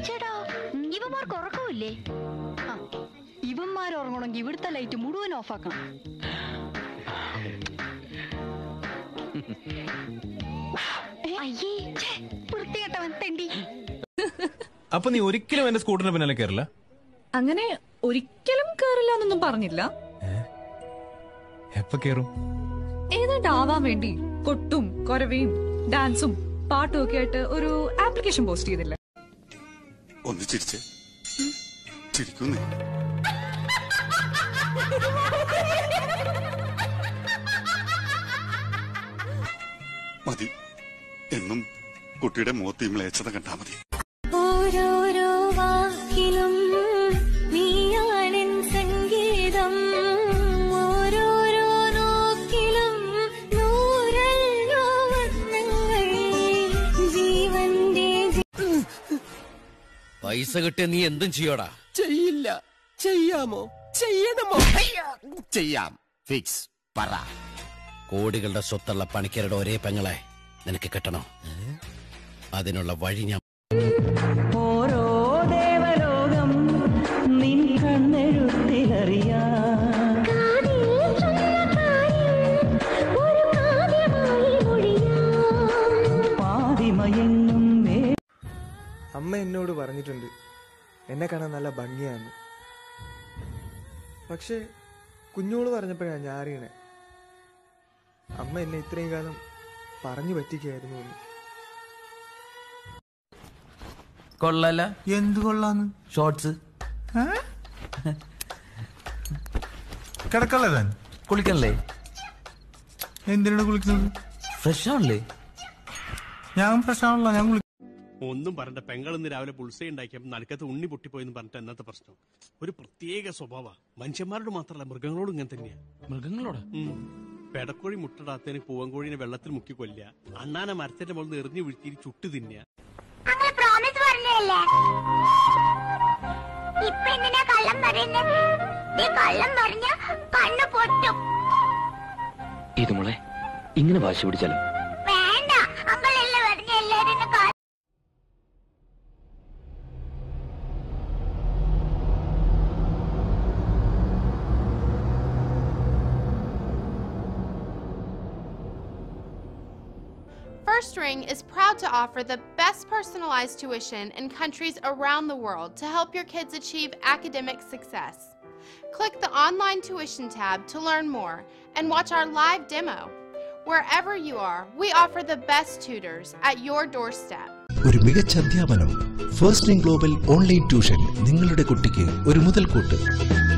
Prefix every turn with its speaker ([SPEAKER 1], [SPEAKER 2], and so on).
[SPEAKER 1] ചേട്ടാ ഇവന്മാർക്ക് ഉറക്കമില്ലേ
[SPEAKER 2] ഇവന്മാർ ഉറങ്ങണമെങ്കിൽ ഇവിടുത്തെ ലൈറ്റ് മുഴുവൻ ഓഫാക്കണം
[SPEAKER 1] അയ്യേ
[SPEAKER 2] വൃത്തികെട്ടവൻ തെണ്ടി
[SPEAKER 3] അപ്പൊ നീ ഒരിക്കലും എന്റെ സ്കൂട്ടറിന് പിന്നാലെ കയറില്ല
[SPEAKER 4] അങ്ങനെ ഒരിക്കലും കേറില്ല എന്നൊന്നും പറഞ്ഞില്ല
[SPEAKER 3] എപ്പ കയറും
[SPEAKER 4] ഏതാണ്ട് ആവാൻ വേണ്ടി കൊട്ടും കൊരവയും ഡാൻസും പാട്ടും ഒക്കെ ആയിട്ട് ഒരു ആപ്ലിക്കേഷൻ പോസ്റ്റ് ചെയ്തില്ലേ
[SPEAKER 5] ഒന്ന് ചിരിച്ചേ ചിരിക്കുന്നേ മതി എന്നും കുട്ടിയുടെ മുഖത്ത് ഈ മ്ലേച്ഛത കണ്ടാ മതി
[SPEAKER 6] ഓരോരോ വാക്കിലും നീയാണെൻ സംഗീതം ഓരോരോ നോക്കിലും നൂറല്ലോ വർണ്ണങ്ങൾ ജീവന്റെ
[SPEAKER 7] പൈസ കിട്ടിയ നീ എന്തും ചെയ്യോടാ
[SPEAKER 8] ചെയ്യില്ല ചെയ്യാമോ ചെയ്യണമോ ചെയ്യാം ഫിക്സ് പറ
[SPEAKER 7] കോടികളുടെ സ്വത്തുള്ള പണിക്കരുടെ ഒരേ പെങ്ങളെ നിനക്ക് കിട്ടണോ അതിനുള്ള വഴി ഞാൻ
[SPEAKER 9] ഓരോ ദേവലോകം നിൻ കണ്ണെഴുത്തിലറിയാം പാതിമയെങ്ങും നേ
[SPEAKER 10] അമ്മ എന്നോട് പറഞ്ഞിട്ടുണ്ട് എന്നെ കാണാൻ നല്ല ഭംഗിയാണ് പക്ഷെ കുഞ്ഞോള് പറഞ്ഞപ്പോഴാണ് ഞാൻ അറിയണേ അമ്മ എന്നെ ഇത്രയും കാലം പറഞ്ഞു പറ്റിക്കായിരുന്നു എന്ന്
[SPEAKER 11] കൊള്ളല
[SPEAKER 10] എന്ത് കൊള്ളാന്ന്
[SPEAKER 11] ഷോർട്സ്
[SPEAKER 10] കിടക്കല്ലേ താൻ
[SPEAKER 11] കുളിക്കണല്ലേ
[SPEAKER 10] എന്തിനാണ് കുളിക്കുന്നത്
[SPEAKER 11] ഫ്രഷ് ആണല്ലേ
[SPEAKER 10] ഞാൻ പ്രശ്നമാണല്ലോ ഞാൻ കുളി
[SPEAKER 12] ഒന്നും പറഞ്ഞ പെങ്ങളിന്ന് രാവിലെ പുൾസൈ ഉണ്ടാക്കിയപ്പോൾ നടുക്കത്ത് ഉണ്ണി പൊട്ടിപ്പോയെന്ന് പറഞ്ഞിട്ട് എന്നത്തെ പ്രശ്നം ഒരു പ്രത്യേക സ്വഭാവ മനുഷ്യന്മാരോട് മാത്രമല്ല മൃഗങ്ങളോടും ഇങ്ങനെ തന്നെയാ
[SPEAKER 3] മൃഗങ്ങളോട്
[SPEAKER 12] പെടക്കോഴി മുട്ടടാത്തതിന് പൂവൻകോഴിനെ വെള്ളത്തിൽ മുക്കി കൊല്ലുക അണ്ണാനെ മരത്തിന്റെ മുകളിൽ നിന്ന് എറിഞ്ഞു വീഴ്ത്തി ചുട്ടു തിന്നുക
[SPEAKER 6] അങ്ങനെ പ്രോമിസ് പറഞ്ഞല്ലേ ഇപ്പൊ എന്തിനാ കള്ളം പറയുന്നത് നീ കള്ളം പറഞ്ഞ കണ്ണു പൊട്ടും
[SPEAKER 13] ഇത് മോളെ ഇങ്ങനെ വാശി പിടിച്ചാലോ
[SPEAKER 6] വേണ്ട അങ്കളല്ലേ പറഞ്ഞ എല്ലാരും എന്നെ കാ-
[SPEAKER 14] First Ring is proud to offer the best personalized tuition in countries around the world to help your kids achieve academic success. Click the online tuition tab to learn more and watch our live demo. Wherever you are, we offer the best tutors at your doorstep.
[SPEAKER 15] ഒരു മികച്ച അധ്യാപനം first in global online tuition നിങ്ങളുടെ കുട്ടിക്ക് ഒരു മുതൽക്കൂട്ട്